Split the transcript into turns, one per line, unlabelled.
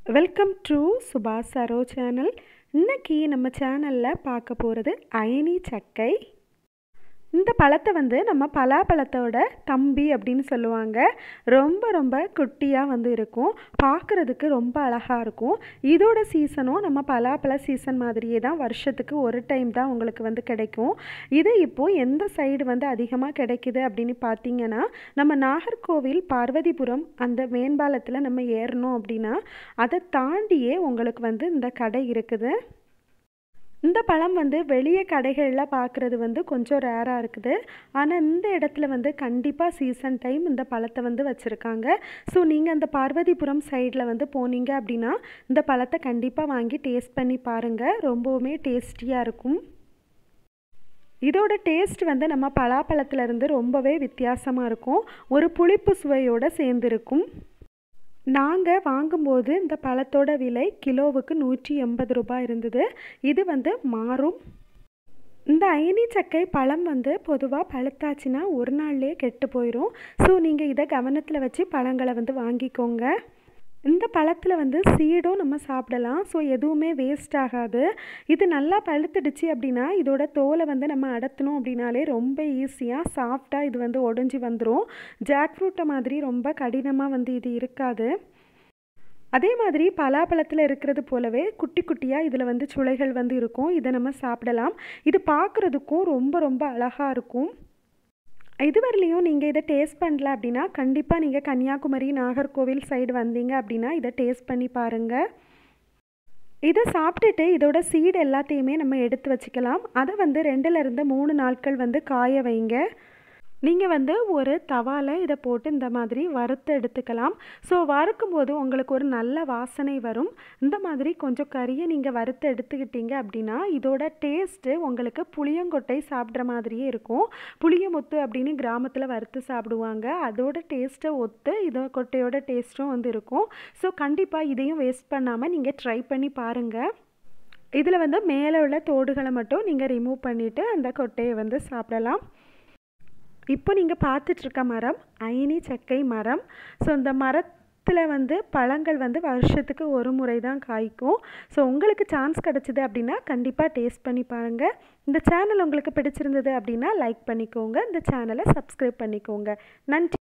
welcome to சுபாஷ் Saro channel இன்னைக்கு நம்ம சேனலில் பார்க்க போகிறது அயனி சக்கை இந்த பழத்தை வந்து நம்ம பலாப்பழத்தோட தம்பி அப்படின்னு சொல்லுவாங்க ரொம்ப ரொம்ப குட்டியாக வந்து இருக்கும் பார்க்குறதுக்கு ரொம்ப அழகாக இருக்கும் இதோட சீசனும் நம்ம பலாப்பழ சீசன் மாதிரியே தான் வருஷத்துக்கு ஒரு டைம் தான் உங்களுக்கு வந்து கிடைக்கும் இது இப்போது எந்த சைடு வந்து அதிகமாக கிடைக்குது அப்படின்னு பார்த்தீங்கன்னா நம்ம நாகர்கோவில் பார்வதிபுரம் அந்த மேம்பாலத்தில் நம்ம ஏறணும் அப்படின்னா அதை தாண்டியே உங்களுக்கு வந்து இந்த கடை இருக்குது இந்த பழம் வந்து வெளியே கடைகளில் பார்க்குறது வந்து கொஞ்சம் ரேராக இருக்குது ஆனால் இந்த இடத்துல வந்து கண்டிப்பாக சீசன் டைம் இந்த பழத்தை வந்து வச்சுருக்காங்க ஸோ நீங்கள் அந்த பார்வதிபுரம் சைடில் வந்து போனீங்க அப்படின்னா இந்த பழத்தை கண்டிப்பாக வாங்கி டேஸ்ட் பண்ணி பாருங்கள் ரொம்பவுமே டேஸ்டியாக இருக்கும் இதோட டேஸ்ட் வந்து நம்ம பலாப்பழத்துலேருந்து ரொம்பவே வித்தியாசமாக இருக்கும் ஒரு புளிப்பு சுவையோடு சேர்ந்துருக்கும் நாங்கள் வாங்கும்போது இந்த பழத்தோட விலை கிலோவுக்கு நூற்றி எண்பது ரூபாய் இருந்தது இது வந்து மாறும் இந்த அயனி சக்கை பழம் வந்து பொதுவாக பழுத்தாச்சுன்னா ஒரு நாள்லேயே கெட்டு போயிடும் ஸோ நீங்கள் இதை கவனத்தில் வச்சு பழங்களை வந்து வாங்கிக்கோங்க இந்த பழத்தில் வந்து சீடும் நம்ம சாப்பிடலாம் ஸோ எதுவுமே வேஸ்ட் ஆகாது இது நல்லா பழுத்துடுச்சு அப்படின்னா இதோட தோலை வந்து நம்ம அடத்தணும் அப்படின்னாலே ரொம்ப ஈஸியாக சாஃப்டாக இது வந்து உடஞ்சி வந்துடும் ஜாக் ஃப்ரூட்டை மாதிரி ரொம்ப கடினமாக வந்து இது இருக்காது அதே மாதிரி பலாப்பழத்தில் இருக்கிறது போலவே குட்டி குட்டியாக இதில் வந்து சுளைகள் வந்து இருக்கும் இதை நம்ம சாப்பிடலாம் இது பார்க்குறதுக்கும் ரொம்ப ரொம்ப அழகாக இருக்கும் இதுவரையிலையும் நீங்கள் இதை டேஸ்ட் பண்ணல அப்படின்னா கண்டிப்பாக நீங்கள் கன்னியாகுமரி நாகர்கோவில் சைடு வந்தீங்க அப்படின்னா இதை டேஸ்ட் பண்ணி பாருங்கள் இதை சாப்பிட்டுட்டு இதோட சீடு எல்லாத்தையுமே நம்ம எடுத்து வச்சுக்கலாம் அதை வந்து ரெண்டுலேருந்து மூணு நாட்கள் வந்து காய வைங்க நீங்கள் வந்து ஒரு தவாவில் இதை போட்டு இந்த மாதிரி வறுத்து எடுத்துக்கலாம் ஸோ வறுக்கும்போது உங்களுக்கு ஒரு நல்ல வாசனை வரும் இந்த மாதிரி கொஞ்சம் கறியை நீங்கள் வறுத்து எடுத்துக்கிட்டீங்க அப்படின்னா இதோட டேஸ்ட்டு உங்களுக்கு புளியங்கொட்டை சாப்பிட்ற மாதிரியே இருக்கும் புளியமுத்து அப்படின்னு கிராமத்தில் வறுத்து சாப்பிடுவாங்க அதோட டேஸ்ட்டை ஒத்து இதோ கொட்டையோட டேஸ்ட்டும் வந்து இருக்கும் ஸோ கண்டிப்பாக இதையும் வேஸ்ட் பண்ணாமல் நீங்கள் ட்ரை பண்ணி பாருங்கள் இதில் வந்து மேலே உள்ள தோடுகளை மட்டும் நீங்கள் ரிமூவ் பண்ணிவிட்டு அந்த கொட்டையை வந்து சாப்பிடலாம் இப்போ நீங்கள் பார்த்துட்ருக்க மரம் அயனி சக்கை மரம் ஸோ இந்த மரத்தில் வந்து பழங்கள் வந்து வருஷத்துக்கு ஒரு முறை தான் காய்க்கும் ஸோ உங்களுக்கு சான்ஸ் கிடச்சிது அப்படின்னா கண்டிப்பாக டேஸ்ட் பண்ணி பாருங்கள் இந்த சேனல் உங்களுக்கு பிடிச்சிருந்தது அப்படின்னா லைக் பண்ணிக்கோங்க இந்த சேனலை சப்ஸ்கிரைப் பண்ணிக்கோங்க நன்றி